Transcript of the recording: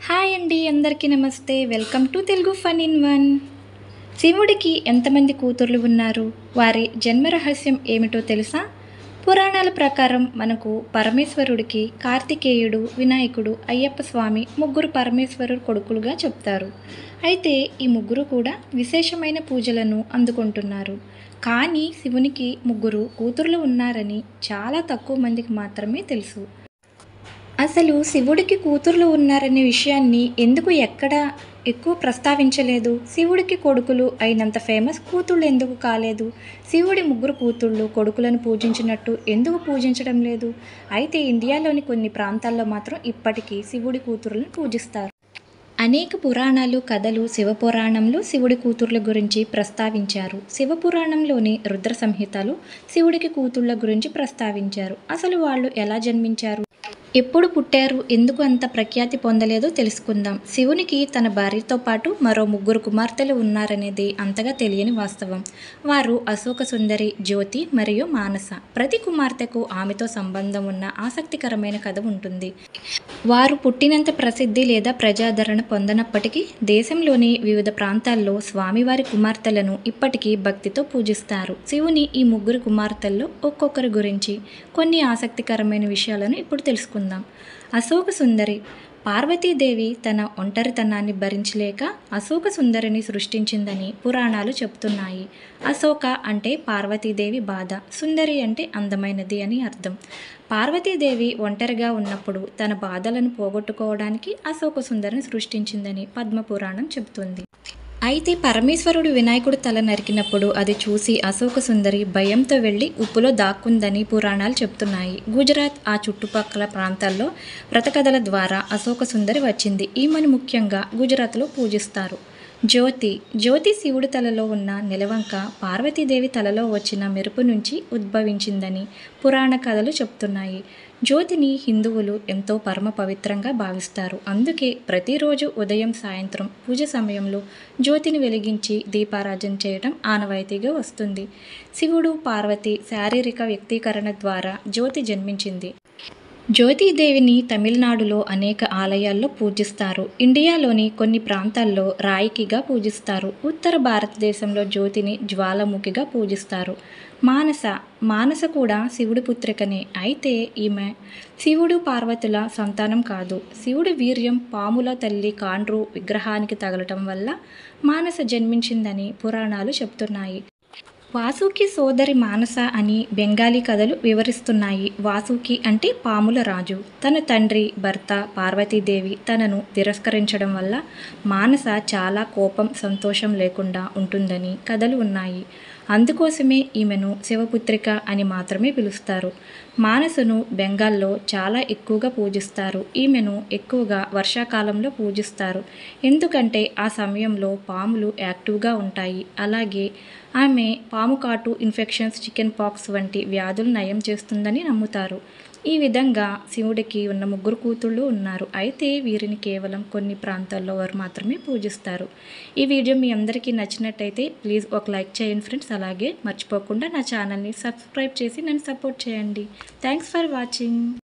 hi అండి అందరికీ నమస్తే welcome to Telugu fun in one శివుడికి ఎంతమంది కూతుర్లు ఉన్నారు వారి జన్మ రహస్యం ఏమిటో తెలుసా పురాణాల ప్రకారం మనకు పరమేశ్వరుడికి కార్తికేయుడు వినాయకుడు అయ్యప్ప స్వామి ముగ్గురు పరమేశ్వరుడు కొడుకులుగా చెప్తారు అయితే ఈ ముగ్గురు కూడా విశేషమైన పూజలను అందుకుంటున్నారు కానీ శివునికి ముగ్గురు కూతుర్లు ఉన్నారని చాలా తక్కువ మందికి మాత్రమే తెలుసు అసలు శివుడికి కూతుర్లు ఉన్నారనే విషయాన్ని ఎందుకు ఎక్కడ ఎక్కువ ప్రస్తావించలేదు శివుడికి కొడుకులు అయినంత ఫేమస్ కూతుళ్ళు ఎందుకు కాలేదు శివుడి ముగ్గురు కూతుళ్ళు కొడుకులను పూజించినట్టు ఎందుకు పూజించడం లేదు అయితే ఇండియాలోని కొన్ని ప్రాంతాల్లో మాత్రం ఇప్పటికీ శివుడి కూతురులను పూజిస్తారు అనేక పురాణాలు కథలు శివపురాణంలో శివుడి కూతుర్ల గురించి ప్రస్తావించారు శివపురాణంలోని రుద్ర సంహితలు శివుడికి కూతుళ్ళ గురించి ప్రస్తావించారు అసలు వాళ్ళు ఎలా జన్మించారు ఎప్పుడు పుట్టారు ఎందుకు అంత ప్రఖ్యాతి పొందలేదో తెలుసుకుందాం శివునికి తన భార్యతో పాటు మరో ముగ్గురు కుమార్తెలు ఉన్నారనేది అంతగా తెలియని వాస్తవం వారు అశోక సుందరి జ్యోతి మరియు మానస ప్రతి కుమార్తెకు ఆమెతో సంబంధం ఉన్న ఆసక్తికరమైన కథ ఉంటుంది వారు పుట్టినంత ప్రసిద్ధి లేదా ప్రజాదరణ పొందనప్పటికీ దేశంలోని వివిధ ప్రాంతాల్లో స్వామివారి కుమార్తెలను ఇప్పటికీ భక్తితో పూజిస్తారు శివుని ఈ ముగ్గురు కుమార్తెల్లో ఒక్కొక్కరి గురించి కొన్ని ఆసక్తికరమైన విషయాలను ఇప్పుడు తెలుసుకుందాం అశోక సుందరి పార్వతీదేవి తన ఒంటరితనాన్ని భరించలేక అశోక సుందరిని సృష్టించిందని పురాణాలు చెప్తున్నాయి అశోక అంటే పార్వతీదేవి బాధ సుందరి అంటే అందమైనది అని అర్థం పార్వతీదేవి ఒంటరిగా ఉన్నప్పుడు తన బాధలను పోగొట్టుకోవడానికి అశోక సుందరిని సృష్టించిందని పద్మపురాణం చెబుతుంది అయితే పరమేశ్వరుడు వినాయకుడు తల నరికినప్పుడు అది చూసి అశోక సుందరి భయంతో వెళ్ళి ఉప్పులో దాక్కుందని పురాణాలు చెప్తున్నాయి గుజరాత్ ఆ చుట్టుపక్కల ప్రాంతాల్లో వ్రతకథల ద్వారా అశోక సుందరి వచ్చింది ఈమెను ముఖ్యంగా గుజరాత్లో పూజిస్తారు జ్యోతి జ్యోతి శివుడి తలలో ఉన్న నిలవంక పార్వతీదేవి తలలో వచ్చిన మెరుపు నుంచి ఉద్భవించిందని పురాణ కథలు చెప్తున్నాయి జ్యోతిని హిందువులు ఎంతో పరమ పవిత్రంగా భావిస్తారు అందుకే ప్రతిరోజు ఉదయం సాయంత్రం పూజ సమయంలో జ్యోతిని వెలిగించి దీపారాజన చేయడం ఆనవాయితీగా వస్తుంది శివుడు పార్వతి శారీరక వ్యక్తీకరణ ద్వారా జ్యోతి జన్మించింది జ్యోతిదేవిని తమిళనాడులో అనేక ఆలయాల్లో పూజిస్తారు ఇండియాలోని కొన్ని ప్రాంతాల్లో రాయికిగా పూజిస్తారు ఉత్తర భారతదేశంలో జ్యోతిని జ్వాలముఖిగా పూజిస్తారు మానస మానస కూడా శివుడి పుత్రికనే అయితే ఈమె శివుడు పార్వతుల సంతానం కాదు శివుడి వీర్యం పాముల తల్లి కాండ్రు విగ్రహానికి తగలటం వల్ల మానస జన్మించిందని పురాణాలు చెప్తున్నాయి వాసుకి సోదరి మానస అని బెంగాలీ కథలు వివరిస్తున్నాయి వాసుకి అంటే పాముల రాజు తన తండ్రి భర్త పార్వతీదేవి తనను తిరస్కరించడం వల్ల మానస చాలా కోపం సంతోషం లేకుండా ఉంటుందని కథలు ఉన్నాయి అందుకోసమే ఈమెను శివపుత్రిక అని మాత్రమే పిలుస్తారు మానసను బెంగాల్లో చాలా ఎక్కువగా పూజిస్తారు ఈమెను ఎక్కువగా వర్షాకాలంలో పూజిస్తారు ఎందుకంటే ఆ సమయంలో పాములు యాక్టివ్గా ఉంటాయి అలాగే ఆమె పాము కాటు ఇన్ఫెక్షన్స్ చికెన్ పాక్స్ వంటి వ్యాధులు నయం చేస్తుందని నమ్ముతారు ఈ విధంగా శివుడికి ఉన్న ముగ్గురు కూతుళ్ళు ఉన్నారు అయితే వీరిని కేవలం కొన్ని ప్రాంతాల్లో వారు మాత్రమే పూజిస్తారు ఈ వీడియో మీ అందరికీ నచ్చినట్టయితే ప్లీజ్ ఒక లైక్ చేయండి ఫ్రెండ్స్ అలాగే మర్చిపోకుండా నా ఛానల్ని సబ్స్క్రైబ్ చేసి నన్ను సపోర్ట్ చేయండి థ్యాంక్స్ ఫర్ వాచింగ్